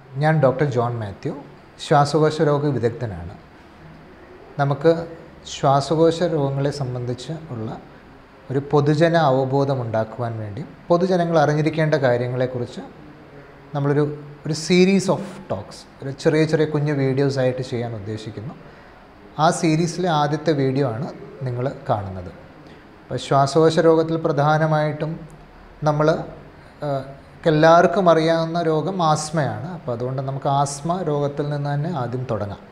ഞാൻ doctor John Mathew ശ്വാസകോശ രോഗ വിദഗ്ധനാണ് നമുക്ക് ശ്വാസകോശ രോഗങ്ങളെ സംബന്ധിച്ച് ഉള്ള ഒരു പൊതുജന അവബോധം ഉണ്ടാക്കുവാൻ വേണ്ടി പൊതുജനങ്ങൾ അറിഞ്ഞിരിക്കേണ്ട കാര്യങ്ങളെക്കുറിച്ച് നമ്മളൊരു ഒരു സീരീസ് ഓഫ് ടോക്സ് ഒരു ചെറിയ ചെറിയ കുഞ്ഞു വീഡിയോസ് ആയിട്ട് ചെയ്യാൻ ഉദ്ദേശിക്കുന്നു ആ സീരീസിലെ ആദ്യത്തെ വീഡിയോ ആണ് നിങ്ങൾ കാണുന്നത് അപ്പോൾ ശ്വാസകോശ രോഗത്തിൽ പ്രധാനമായിട്ടും നമ്മൾ എല്ലാവർക്കും അറിയാവുന്ന രോഗം ആസ്മയാണ് അപ്പോൾ അതുകൊണ്ട് നമുക്ക് ആസ്മ രോഗത്തിൽ നിന്ന് തന്നെ ആദ്യം തുടങ്ങാം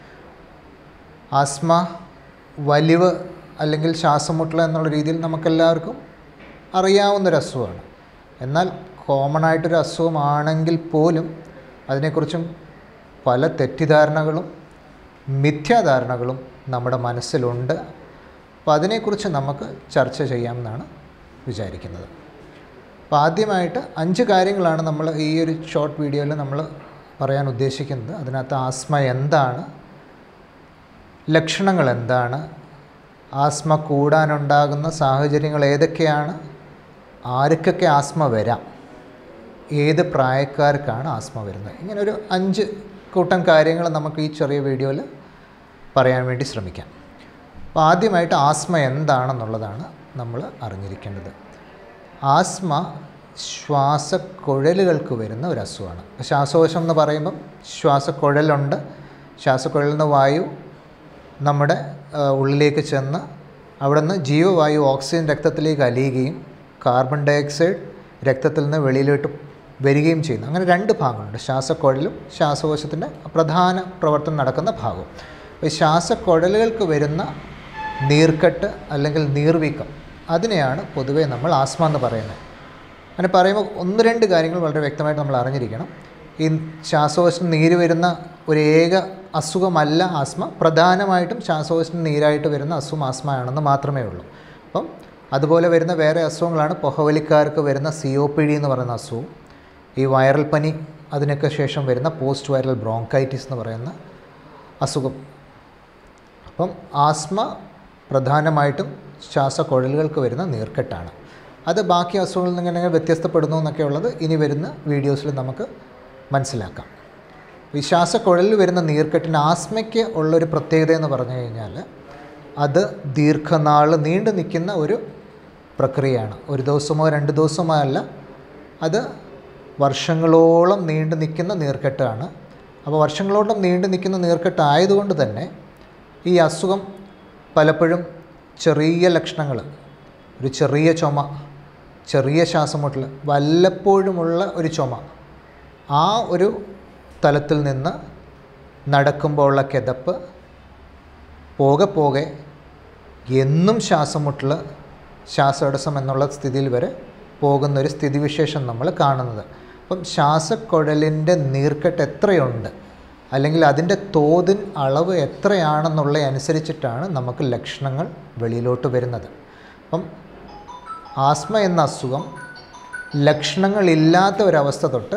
ആസ്മ വലിവ് അല്ലെങ്കിൽ ശ്വാസം മുട്ടൽ എന്നുള്ള രീതിയിൽ നമുക്കെല്ലാവർക്കും അറിയാവുന്നൊരു അസുഖമാണ് എന്നാൽ കോമൺ ആയിട്ടൊരു അസുഖമാണെങ്കിൽ പോലും അതിനെക്കുറിച്ചും പല തെറ്റിദ്ധാരണകളും മിഥ്യാധാരണകളും നമ്മുടെ മനസ്സിലുണ്ട് അപ്പോൾ അതിനെക്കുറിച്ച് നമുക്ക് ചർച്ച ചെയ്യാമെന്നാണ് വിചാരിക്കുന്നത് അപ്പോൾ ആദ്യമായിട്ട് അഞ്ച് കാര്യങ്ങളാണ് നമ്മൾ ഈ ഒരു ഷോർട്ട് വീഡിയോയിൽ നമ്മൾ പറയാൻ ഉദ്ദേശിക്കുന്നത് അതിനകത്ത് ആസ്മ എന്താണ് ലക്ഷണങ്ങൾ എന്താണ് ആസ്മ കൂടാനുണ്ടാകുന്ന സാഹചര്യങ്ങൾ ഏതൊക്കെയാണ് ആർക്കൊക്കെ ആസ്മ വരാം ഏത് പ്രായക്കാർക്കാണ് ആസ്മ വരുന്നത് ഇങ്ങനെ ഒരു അഞ്ച് കൂട്ടം കാര്യങ്ങൾ നമുക്ക് ഈ ചെറിയ വീഡിയോയിൽ പറയാൻ വേണ്ടി ശ്രമിക്കാം അപ്പോൾ ആദ്യമായിട്ട് ആസ്മ എന്താണെന്നുള്ളതാണ് നമ്മൾ അറിഞ്ഞിരിക്കേണ്ടത് ആസ്മ ശ്വാസക്കുഴലുകൾക്ക് വരുന്ന ഒരു അസുഖമാണ് ശ്വാസകോശം എന്ന് പറയുമ്പം ശ്വാസക്കുഴലുണ്ട് ശ്വാസക്കുഴലിൽ നിന്ന് വായു നമ്മുടെ ഉള്ളിലേക്ക് ചെന്ന് അവിടെ നിന്ന് ജീവവായു ഓക്സിജൻ രക്തത്തിലേക്ക് അലിയുകയും കാർബൺ ഡയോക്സൈഡ് രക്തത്തിൽ നിന്ന് വെളിയിലോട്ട് വരികയും ചെയ്യുന്നു അങ്ങനെ രണ്ട് ഭാഗങ്ങളുണ്ട് ശ്വാസക്കുഴലും ശ്വാസകോശത്തിൻ്റെ പ്രധാന പ്രവർത്തനം നടക്കുന്ന ഭാഗവും അപ്പോൾ ശ്വാസക്കുഴലുകൾക്ക് വരുന്ന നീർക്കെട്ട് അല്ലെങ്കിൽ നീർവീക്കം അതിനെയാണ് പൊതുവേ നമ്മൾ ആസ്മ എന്ന് പറയുന്നത് അങ്ങനെ പറയുമ്പോൾ ഒന്ന് രണ്ട് കാര്യങ്ങൾ വളരെ വ്യക്തമായിട്ട് നമ്മൾ അറിഞ്ഞിരിക്കണം ഈ ശ്വാസകോശം നീര് വരുന്ന ഒരു ഏക അസുഖമല്ല ആസ്മ പ്രധാനമായിട്ടും ശ്വാസകോശം നീരായിട്ട് വരുന്ന അസുഖം ആസ്മയാണെന്ന് മാത്രമേ ഉള്ളൂ അപ്പം അതുപോലെ വരുന്ന വേറെ അസുഖങ്ങളാണ് പുകവലിക്കാർക്ക് വരുന്ന സി ഒ പി ഡി എന്ന് പറയുന്ന അസുഖം ഈ വൈറൽ പനി അതിനൊക്കെ ശേഷം വരുന്ന പോസ്റ്റ് വൈറൽ ബ്രോങ്കൈറ്റിസ് എന്ന് പറയുന്ന അസുഖം അപ്പം ആസ്മ പ്രധാനമായിട്ടും ശ്വാസക്കുഴലുകൾക്ക് വരുന്ന നീർക്കെട്ടാണ് അത് ബാക്കി അസുഖങ്ങളിൽ നിന്ന് എങ്ങനെ വ്യത്യസ്തപ്പെടുന്നു എന്നൊക്കെ ഉള്ളത് ഇനി വരുന്ന വീഡിയോസിൽ നമുക്ക് മനസ്സിലാക്കാം ഈ ശ്വാസക്കുഴലിൽ വരുന്ന നീർക്കെട്ടിന് ആസ്മയ്ക്ക് ഉള്ളൊരു പ്രത്യേകത എന്ന് പറഞ്ഞു കഴിഞ്ഞാൽ അത് ദീർഘനാൾ നീണ്ടു നിൽക്കുന്ന ഒരു പ്രക്രിയയാണ് ഒരു ദിവസമോ രണ്ട് ദിവസമോ അല്ല അത് വർഷങ്ങളോളം നീണ്ടു നിൽക്കുന്ന നീർക്കെട്ടാണ് അപ്പോൾ വർഷങ്ങളോളം നീണ്ടു നിൽക്കുന്ന നീർക്കെട്ട് ആയതുകൊണ്ട് തന്നെ ഈ അസുഖം പലപ്പോഴും ചെറിയ ലക്ഷണങ്ങൾ ഒരു ചെറിയ ചുമ ചെറിയ ശ്വാസമുട്ടൽ വല്ലപ്പോഴുമുള്ള ഒരു ചുമ ആ ഒരു തലത്തിൽ നിന്ന് നടക്കുമ്പോൾ ഉള്ള കിതപ്പ് പോകെ പോകെ എന്നും ശ്വാസമുട്ടൽ ശ്വാസതടസ്സം എന്നുള്ള സ്ഥിതിയിൽ വരെ പോകുന്നൊരു സ്ഥിതിവിശേഷം നമ്മൾ കാണുന്നത് അപ്പം ശ്വാസക്കുഴലിൻ്റെ നീർക്കെട്ട് എത്രയുണ്ട് അല്ലെങ്കിൽ അതിൻ്റെ തോതിൻ അളവ് എത്രയാണെന്നുള്ള അനുസരിച്ചിട്ടാണ് നമുക്ക് ലക്ഷണങ്ങൾ വെളിയിലോട്ട് വരുന്നത് അപ്പം ആസ്മ എന്ന അസുഖം ലക്ഷണങ്ങളില്ലാത്ത ഒരവസ്ഥ തൊട്ട്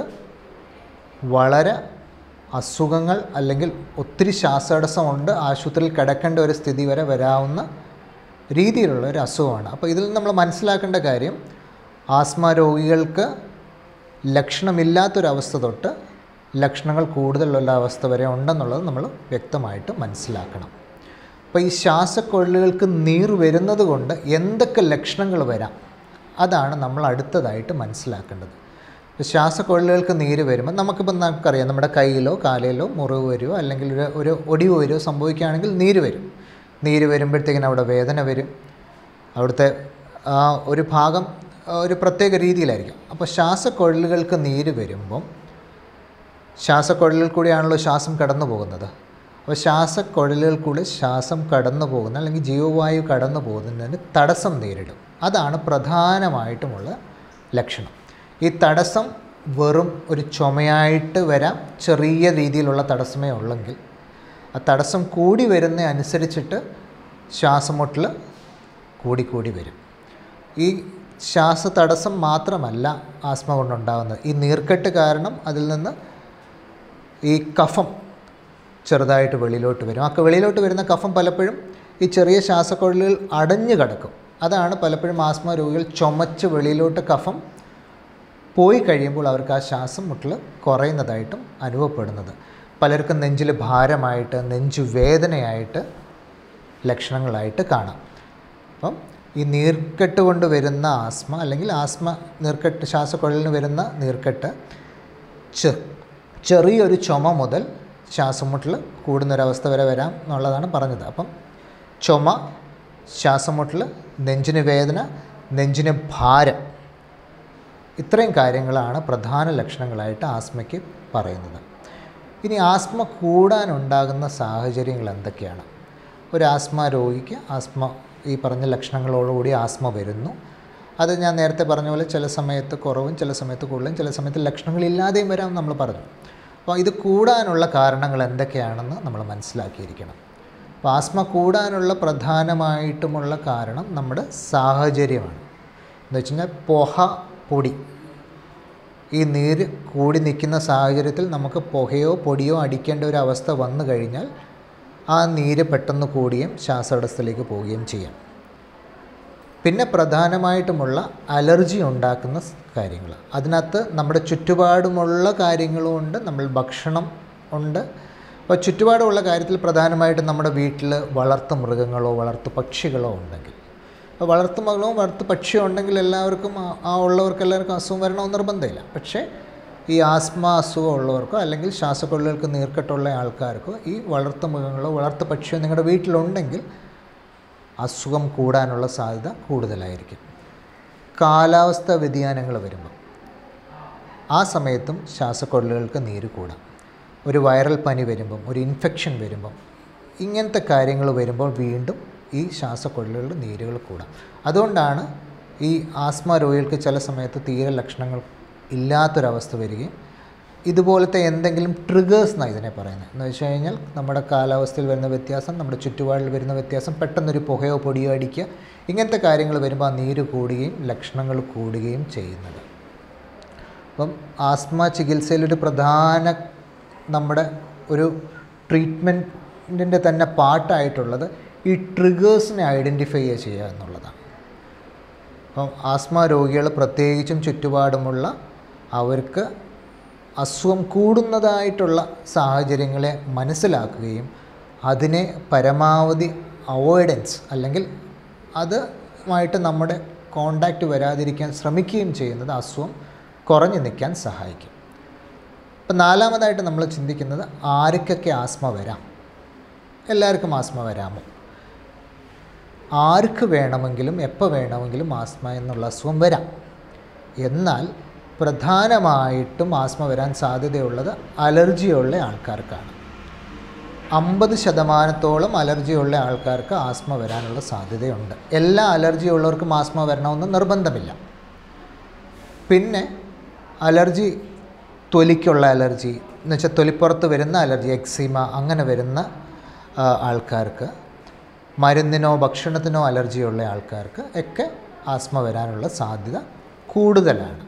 വളരെ അസുഖങ്ങൾ അല്ലെങ്കിൽ ഒത്തിരി ശ്വാസതടസ്സമുണ്ട് ആശുപത്രിയിൽ കിടക്കേണ്ട ഒരു സ്ഥിതി വരെ വരാവുന്ന രീതിയിലുള്ള ഒരു അസുഖമാണ് അപ്പോൾ ഇതിൽ നമ്മൾ മനസ്സിലാക്കേണ്ട കാര്യം ആസ്മ രോഗികൾക്ക് ലക്ഷണമില്ലാത്തൊരവസ്ഥ തൊട്ട് ലക്ഷണങ്ങൾ കൂടുതലുള്ള അവസ്ഥ വരെ ഉണ്ടെന്നുള്ളത് നമ്മൾ വ്യക്തമായിട്ട് മനസ്സിലാക്കണം അപ്പോൾ ഈ ശ്വാസക്കൊഴലുകൾക്ക് നീർ വരുന്നത് കൊണ്ട് എന്തൊക്കെ ലക്ഷണങ്ങൾ വരാം അതാണ് നമ്മൾ അടുത്തതായിട്ട് മനസ്സിലാക്കേണ്ടത് ശ്വാസക്കൊഴലുകൾക്ക് നീര് വരുമ്പോൾ നമുക്കിപ്പോൾ നമുക്കറിയാം നമ്മുടെ കയ്യിലോ കാലിലോ മുറിവ് വരുമോ അല്ലെങ്കിൽ ഒരു ഒരു ഒടിവ് വരുമോ സംഭവിക്കുകയാണെങ്കിൽ നീര് വരും നീര് വരുമ്പോഴത്തേക്കിനും അവിടെ വേദന വരും അവിടുത്തെ ആ ഒരു ഭാഗം ഒരു പ്രത്യേക രീതിയിലായിരിക്കും അപ്പോൾ ശ്വാസക്കൊഴലുകൾക്ക് നീര് വരുമ്പം ശ്വാസക്കുഴലിൽ കൂടിയാണല്ലോ ശ്വാസം കടന്നു പോകുന്നത് അപ്പോൾ ശ്വാസക്കുഴലുകൾ കൂടി ശ്വാസം കടന്നു പോകുന്ന അല്ലെങ്കിൽ ജീവവായു കടന്നു പോകുന്നതിന് തടസ്സം നേരിടും അതാണ് പ്രധാനമായിട്ടുമുള്ള ലക്ഷണം ഈ തടസ്സം വെറും ഒരു ചുമയായിട്ട് വരാം ചെറിയ രീതിയിലുള്ള തടസ്സമേ ഉള്ളെങ്കിൽ ആ തടസ്സം കൂടി വരുന്ന അനുസരിച്ചിട്ട് ശ്വാസമുട്ടൽ കൂടിക്കൂടി വരും ഈ ശ്വാസ തടസ്സം മാത്രമല്ല ആസ്മ കൊണ്ടുണ്ടാകുന്നത് ഈ നീർക്കെട്ട് കാരണം അതിൽ നിന്ന് ഈ കഫം ചെറുതായിട്ട് വെളിയിലോട്ട് വരും ആ വെളിയിലോട്ട് വരുന്ന കഫം പലപ്പോഴും ഈ ചെറിയ ശ്വാസക്കുഴലുകൾ അടഞ്ഞു കിടക്കും അതാണ് പലപ്പോഴും ആസ്മ രോഗികൾ ചുമച്ച് വെളിയിലോട്ട് കഫം പോയി കഴിയുമ്പോൾ അവർക്ക് ആ ശ്വാസം മുട്ടൽ കുറയുന്നതായിട്ടും അനുഭവപ്പെടുന്നത് പലർക്കും നെഞ്ചിൽ ഭാരമായിട്ട് നെഞ്ചു വേദനയായിട്ട് ലക്ഷണങ്ങളായിട്ട് കാണാം അപ്പം ഈ നീർക്കെട്ട് കൊണ്ട് വരുന്ന ആസ്മ അല്ലെങ്കിൽ ആസ്മ നീർക്കെട്ട് ശ്വാസക്കുഴലിന് വരുന്ന നീർക്കെട്ട് ചെ ചെറിയൊരു ചുമ മുതൽ ശ്വാസം മുട്ടൽ കൂടുന്നൊരവസ്ഥ വരെ വരാം എന്നുള്ളതാണ് പറഞ്ഞത് അപ്പം ചുമ ശ്വാസം മുട്ടൽ നെഞ്ചിന് വേദന നെഞ്ചിന് ഭാരം ഇത്രയും കാര്യങ്ങളാണ് പ്രധാന ലക്ഷണങ്ങളായിട്ട് ആസ്മയ്ക്ക് പറയുന്നത് ഇനി ആസ്മ കൂടാനുണ്ടാകുന്ന സാഹചര്യങ്ങൾ എന്തൊക്കെയാണ് ഒരു ആസ്മ രോഗിക്ക് ആസ്മ ഈ പറഞ്ഞ ലക്ഷണങ്ങളോടുകൂടി ആസ്മ വരുന്നു അത് ഞാൻ നേരത്തെ പറഞ്ഞ പോലെ ചില സമയത്ത് കുറവും ചില സമയത്ത് കൂടുതലും ചില സമയത്ത് ലക്ഷണങ്ങളില്ലാതെയും വരാം നമ്മൾ പറഞ്ഞു അപ്പോൾ ഇത് കൂടാനുള്ള കാരണങ്ങൾ എന്തൊക്കെയാണെന്ന് നമ്മൾ മനസ്സിലാക്കിയിരിക്കണം അപ്പോൾ ആസ്മ കൂടാനുള്ള പ്രധാനമായിട്ടുമുള്ള കാരണം നമ്മുടെ സാഹചര്യമാണ് എന്ന് വെച്ച് കഴിഞ്ഞാൽ പുഹ പൊടി ഈ നീര് കൂടി നിൽക്കുന്ന സാഹചര്യത്തിൽ നമുക്ക് പുകയോ പൊടിയോ അടിക്കേണ്ട ഒരു അവസ്ഥ വന്നു കഴിഞ്ഞാൽ ആ നീര് പെട്ടെന്ന് കൂടിയും ശ്വാസതടസ്സത്തിലേക്ക് പോവുകയും ചെയ്യാം പിന്നെ പ്രധാനമായിട്ടുമുള്ള അലർജി ഉണ്ടാക്കുന്ന കാര്യങ്ങൾ അതിനകത്ത് നമ്മുടെ ചുറ്റുപാടുമുള്ള കാര്യങ്ങളും ഉണ്ട് നമ്മൾ ഭക്ഷണം ഉണ്ട് അപ്പോൾ ചുറ്റുപാടുമുള്ള കാര്യത്തിൽ പ്രധാനമായിട്ടും നമ്മുടെ വീട്ടിൽ വളർത്തു മൃഗങ്ങളോ വളർത്തു പക്ഷികളോ ഉണ്ടെങ്കിൽ അപ്പോൾ വളർത്തു മൃഗവും വളർത്തു പക്ഷിയോ ഉണ്ടെങ്കിൽ എല്ലാവർക്കും ആ- ആ ഉള്ളവർക്ക് എല്ലാവർക്കും അസുഖം വരണമെന്ന് നിർബന്ധമില്ല പക്ഷേ ഈ ആസ്മ അസുഖം ഉള്ളവർക്കോ അല്ലെങ്കിൽ ശ്വാസക്കൊള്ളുകൾക്ക് നീർക്കെട്ടുള്ള ആൾക്കാർക്കോ ഈ വളർത്തു മൃഗങ്ങളോ വളർത്തു പക്ഷിയോ നിങ്ങളുടെ വീട്ടിലുണ്ടെങ്കിൽ അസുഖം കൂടാനുള്ള സാധ്യത കൂടുതലായിരിക്കും കാലാവസ്ഥ വ്യതിയാനങ്ങൾ വരുമ്പോൾ ആ സമയത്തും ശ്വാസക്കൊള്ളുകൾക്ക് നീര് കൂടാം ഒരു വൈറൽ പനി വരുമ്പം ഒരു ഇൻഫെക്ഷൻ വരുമ്പം ഇങ്ങനത്തെ കാര്യങ്ങൾ വരുമ്പോൾ വീണ്ടും ഈ ശ്വാസക്കൊള്ളുകളുടെ നീരുകൾ കൂടാം അതുകൊണ്ടാണ് ഈ ആസ്മ രോഗികൾക്ക് ചില സമയത്ത് തീരെ ലക്ഷണങ്ങൾ ഇല്ലാത്തൊരവസ്ഥ വരികയും ഇതുപോലത്തെ എന്തെങ്കിലും ട്രിഗേഴ്സ് എന്നാണ് ഇതിനെ പറയുന്നത് എന്ന് വെച്ച് കഴിഞ്ഞാൽ നമ്മുടെ കാലാവസ്ഥയിൽ വരുന്ന വ്യത്യാസം നമ്മുടെ ചുറ്റുപാടിൽ വരുന്ന വ്യത്യാസം പെട്ടെന്നൊരു പുകയോ പൊടിയോ അടിക്കുക ഇങ്ങനത്തെ കാര്യങ്ങൾ വരുമ്പോൾ ആ നീര് കൂടുകയും ലക്ഷണങ്ങൾ കൂടുകയും ചെയ്യുന്നത് അപ്പം ആസ്മ ചികിത്സയിലൊരു പ്രധാന നമ്മുടെ ഒരു ട്രീറ്റ്മെൻറ്റിൻ്റെ തന്നെ പാട്ടായിട്ടുള്ളത് ഈ ട്രിഗേഴ്സിനെ ഐഡൻറ്റിഫൈ ചെയ്യുക എന്നുള്ളതാണ് അപ്പം ആസ്മ രോഗികൾ പ്രത്യേകിച്ചും ചുറ്റുപാടുമുള്ള അവർക്ക് അസുഖം കൂടുന്നതായിട്ടുള്ള സാഹചര്യങ്ങളെ മനസ്സിലാക്കുകയും അതിനെ പരമാവധി അവോയ്ഡൻസ് അല്ലെങ്കിൽ അതുമായിട്ട് നമ്മുടെ കോണ്ടാക്റ്റ് വരാതിരിക്കാൻ ശ്രമിക്കുകയും ചെയ്യുന്നത് അസുഖം കുറഞ്ഞു നിൽക്കാൻ സഹായിക്കും അപ്പം നാലാമതായിട്ട് നമ്മൾ ചിന്തിക്കുന്നത് ആർക്കൊക്കെ ആസ്മ വരാം എല്ലാവർക്കും ആസ്മ വരാമോ ആർക്ക് വേണമെങ്കിലും എപ്പോൾ വേണമെങ്കിലും ആസ്മ എന്നുള്ള അസുഖം വരാം എന്നാൽ പ്രധാനമായിട്ടും ആസ്മ വരാൻ സാധ്യതയുള്ളത് അലർജിയുള്ള ആൾക്കാർക്കാണ് അമ്പത് ശതമാനത്തോളം അലർജിയുള്ള ആൾക്കാർക്ക് ആസ്മ വരാനുള്ള സാധ്യതയുണ്ട് എല്ലാ അലർജി ഉള്ളവർക്കും ആസ്മ വരണമെന്ന് നിർബന്ധമില്ല പിന്നെ അലർജി തൊലിക്കുള്ള അലർജി എന്ന് വെച്ചാൽ തൊലിപ്പുറത്ത് വരുന്ന അലർജി എക്സിമ അങ്ങനെ വരുന്ന ആ, ആൾക്കാർക്ക് മരുന്നിനോ ഭക്ഷണത്തിനോ അലർജിയുള്ള ആൾക്കാർക്ക് ഒക്കെ ആസ്മ വരാനുള്ള സാധ്യത കൂടുതലാണ്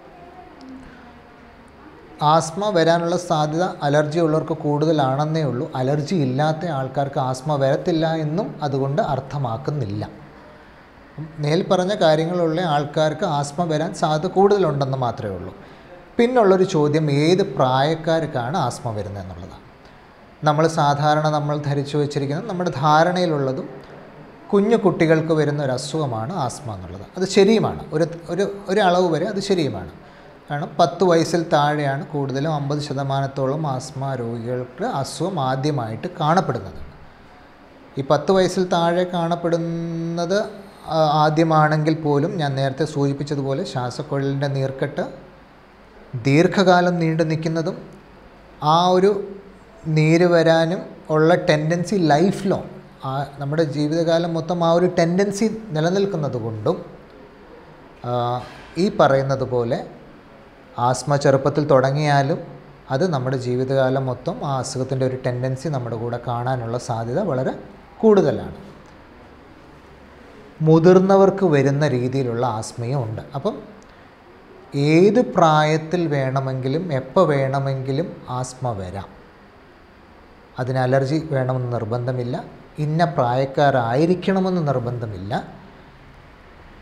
ആസ്മ വരാനുള്ള സാധ്യത അലർജി ഉള്ളവർക്ക് കൂടുതലാണെന്നേ ഉള്ളൂ അലർജി ഇല്ലാത്ത ആൾക്കാർക്ക് ആസ്മ വരത്തില്ല എന്നും അതുകൊണ്ട് അർത്ഥമാക്കുന്നില്ല മേൽ പറഞ്ഞ കാര്യങ്ങളുള്ള ആൾക്കാർക്ക് ആസ്മ വരാൻ സാധ്യത കൂടുതലുണ്ടെന്ന് മാത്രമേ ഉള്ളൂ പിന്നുള്ളൊരു ചോദ്യം ഏത് പ്രായക്കാർക്കാണ് ആസ്മ വരുന്നത് എന്നുള്ളതാണ് നമ്മൾ സാധാരണ നമ്മൾ ധരിച്ചു വച്ചിരിക്കുന്നത് നമ്മുടെ ധാരണയിലുള്ളതും കുഞ്ഞു കുട്ടികൾക്ക് വരുന്ന ഒരു അസുഖമാണ് ആസ്മ എന്നുള്ളത് അത് ശരിയുമാണ് ഒരു ഒരു ഒരു അളവ് വരെ അത് ശരിയുമാണ് കാരണം പത്ത് വയസ്സിൽ താഴെയാണ് കൂടുതലും അമ്പത് ശതമാനത്തോളം ആസ്മ രോഗികൾക്ക് അസുഖം ആദ്യമായിട്ട് കാണപ്പെടുന്നത് ഈ പത്ത് വയസ്സിൽ താഴെ കാണപ്പെടുന്നത് ആ, ആദ്യമാണെങ്കിൽ പോലും ഞാൻ നേരത്തെ സൂചിപ്പിച്ചതുപോലെ ശ്വാസക്കൊഴലിൻ്റെ നീർക്കെട്ട് ദീർഘകാലം നീണ്ടു നിൽക്കുന്നതും ആ ഒരു നീര് വരാനും ഉള്ള ടെൻഡൻസി ലൈഫ് ലോങ് ആ നമ്മുടെ ജീവിതകാലം മൊത്തം ആ ഒരു ടെൻഡൻസി നിലനിൽക്കുന്നത് കൊണ്ടും ആ, ഈ പറയുന്നത് പോലെ ആസ്മ ചെറുപ്പത്തിൽ തുടങ്ങിയാലും അത് നമ്മുടെ ജീവിതകാലം മൊത്തം ആ അസുഖത്തിൻ്റെ ഒരു ടെൻഡൻസി നമ്മുടെ കൂടെ കാണാനുള്ള സാധ്യത വളരെ കൂടുതലാണ് മുതിർന്നവർക്ക് വരുന്ന രീതിയിലുള്ള ആസ്മയും ഉണ്ട് അപ്പം ഏത് പ്രായത്തിൽ വേണമെങ്കിലും എപ്പോൾ വേണമെങ്കിലും ആസ്മ വരാം അതിന് അലർജി വേണമെന്ന് നിർബന്ധമില്ല ഇന്ന പ്രായക്കാരായിരിക്കണമെന്ന് നിർബന്ധമില്ല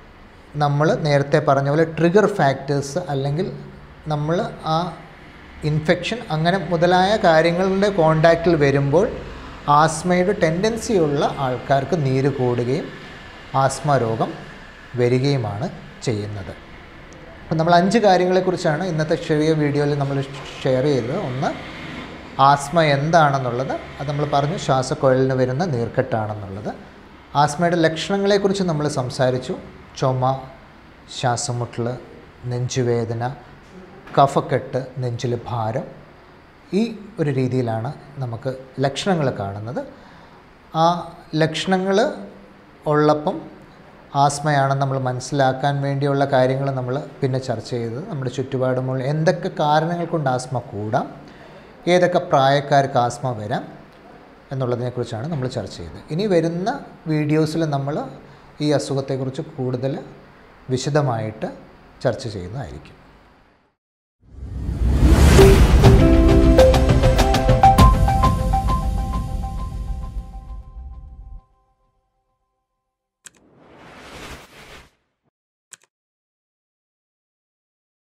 നമ്മൾ നേരത്തെ പറഞ്ഞ പോലെ ട്രിഗർ ഫാക്ടേഴ്സ് അല്ലെങ്കിൽ നമ്മൾ ആ ഇൻഫെക്ഷൻ അങ്ങനെ മുതലായ കാര്യങ്ങളുടെ കോണ്ടാക്റ്റിൽ വരുമ്പോൾ ആസ്മയുടെ ടെൻഡൻസി ഉള്ള ആൾക്കാർക്ക് നീര് കൂടുകയും ആസ്മ രോഗം വരികയുമാണ് ചെയ്യുന്നത് അപ്പം നമ്മൾ അഞ്ച് കാര്യങ്ങളെക്കുറിച്ചാണ് ഇന്നത്തെ ചെറിയ വീഡിയോയിൽ നമ്മൾ ഷെയർ ചെയ്തത് ഒന്ന് ആസ്മ എന്താണെന്നുള്ളത് അത് നമ്മൾ പറഞ്ഞു ശ്വാസക്കുഴലിന് വരുന്ന നീർക്കെട്ടാണെന്നുള്ളത് ആസ്മയുടെ ലക്ഷണങ്ങളെക്കുറിച്ച് നമ്മൾ സംസാരിച്ചു ചുമ ശ്വാസമുട്ടൽ നെഞ്ചുവേദന കഫക്കെട്ട് നെഞ്ചിൽ ഭാരം ഈ ഒരു രീതിയിലാണ് നമുക്ക് ലക്ഷണങ്ങൾ കാണുന്നത് ആ ലക്ഷണങ്ങൾ ഉള്ളപ്പം ആസ്മയാണെന്ന് നമ്മൾ മനസ്സിലാക്കാൻ വേണ്ടിയുള്ള കാര്യങ്ങൾ നമ്മൾ പിന്നെ ചർച്ച ചെയ്തത് നമ്മുടെ ചുറ്റുപാടുമുള്ള എന്തൊക്കെ കാരണങ്ങൾ കൊണ്ട് ആസ്മ കൂടാം ഏതൊക്കെ പ്രായക്കാർക്ക് ആസ്മ വരാം എന്നുള്ളതിനെക്കുറിച്ചാണ് നമ്മൾ ചർച്ച ചെയ്തത് ഇനി വരുന്ന വീഡിയോസിൽ നമ്മൾ ഈ അസുഖത്തെക്കുറിച്ച് കൂടുതൽ വിശദമായിട്ട് ചർച്ച ചെയ്യുന്നതായിരിക്കും